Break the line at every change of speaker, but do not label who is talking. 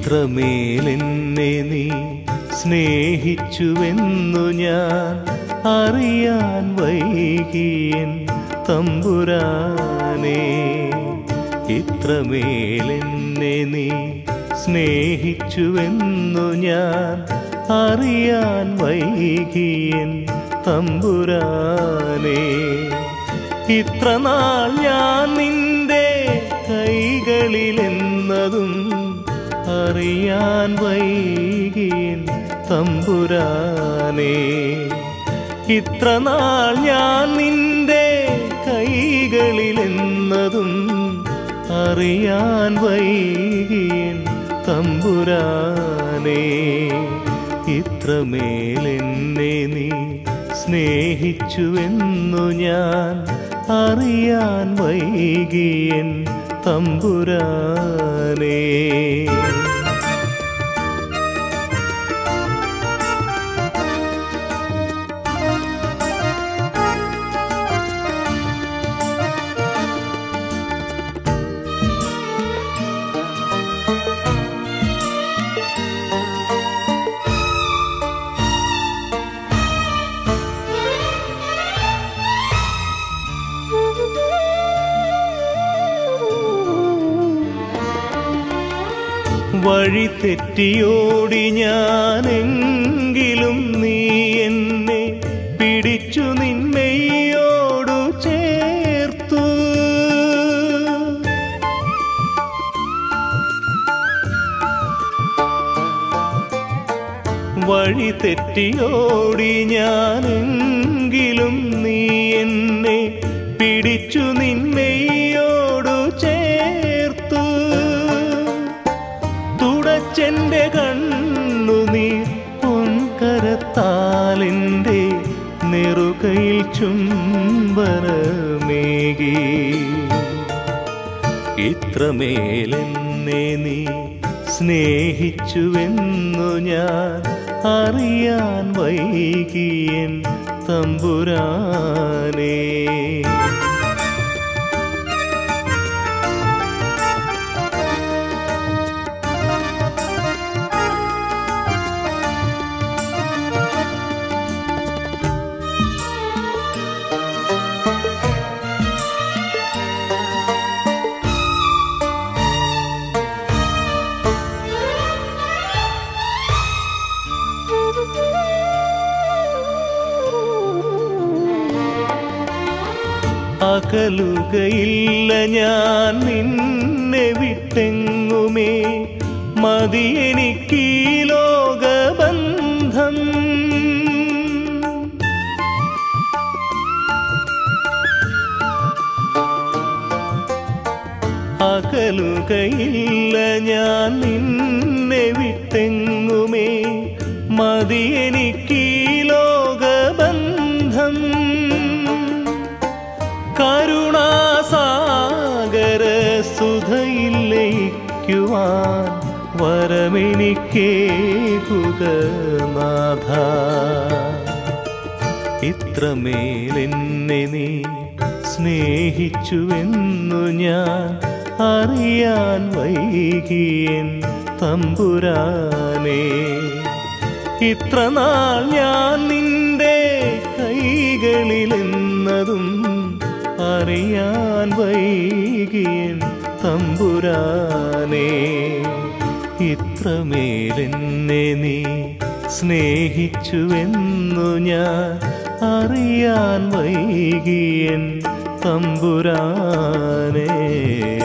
ഇത്രമേലെന്നെ നീ സ്നേഹിച്ചുവെന്നു ഞാൻ അറിയാൻ വൈകിയൻ തമ്പുരാനേ ഇത്രമേലെന്നെ നീ സ്നേഹിച്ചുവെന്നു ഞാൻ അറിയാൻ വൈകിയൻ തമ്പുരാനേ ഇത്ര നാൾ ഞാൻ നിന്റെ കൈകളിലെന്നതും അറിയാൻ വൈകിയൻ തമ്പുരാനേ ഇത്ര നാൾ ഞാൻ നിന്റെ കൈകളിലെന്നതും അറിയാൻ വൈകിയൻ തമ്പുരാനേ ഇത്രമേലെന്നെ നീ സ്നേഹിച്ചുവെന്നു ഞാൻ അറിയാൻ വൈകിയൻ തമ്പുരാനേ വഴി തെറ്റിയോടി ഞാനെങ്കിലും നീ എന്നെ പിടിച്ചു നിന്മയോടു ചേർത്തു വഴി തെറ്റിയോടി ഞാനെങ്കിലും നീ എന്നെ പിടിച്ചു നിന്മയോടു ചേർത്തു തുടച്ചെന്റെ കണ്ണുനീർ പൊൻകരത്താലിൻ്റെ നെറുകയിൽ ചുംബനമേകി ഇത്രമേലെന്നെ നീ സ്നേഹിച്ചുവെന്നു ഞാൻ അറിയാൻ വൈകിയൻ തമ്പുരാനേ അകലുകയില്ല ഞാൻ നിന്നെ വിട്ടെങ്ങുമേ മതി എനിക്ക് ലോകബന്ധം അകലുകയില്ല ഞാൻ നിന്നെ വിട്ടെങ്ങുമേ മതി എനിക്ക് ലോകബന്ധം കരുണാസാഗര സുധയില്ലയിക്കുവാൻ വരമെനിക്കേകുക നാഥ ഇത്രമേലെന്നെ നീ സ്നേഹിച്ചുവെന്നു ഞാൻ അറിയാൻ വൈകിയൻ തമ്പുരാനേ ഇത്ര നാൾ ഞാൻ നിന്റെ കൈകളിലെന്നതും അറിയാൻ വൈകിയൻ തമ്പുരാനേ ഇത്രമേലെന്നെ നീ സ്നേഹിച്ചുവെന്നു ഞാൻ അറിയാൻ വൈകിയൻ തമ്പുരാനേ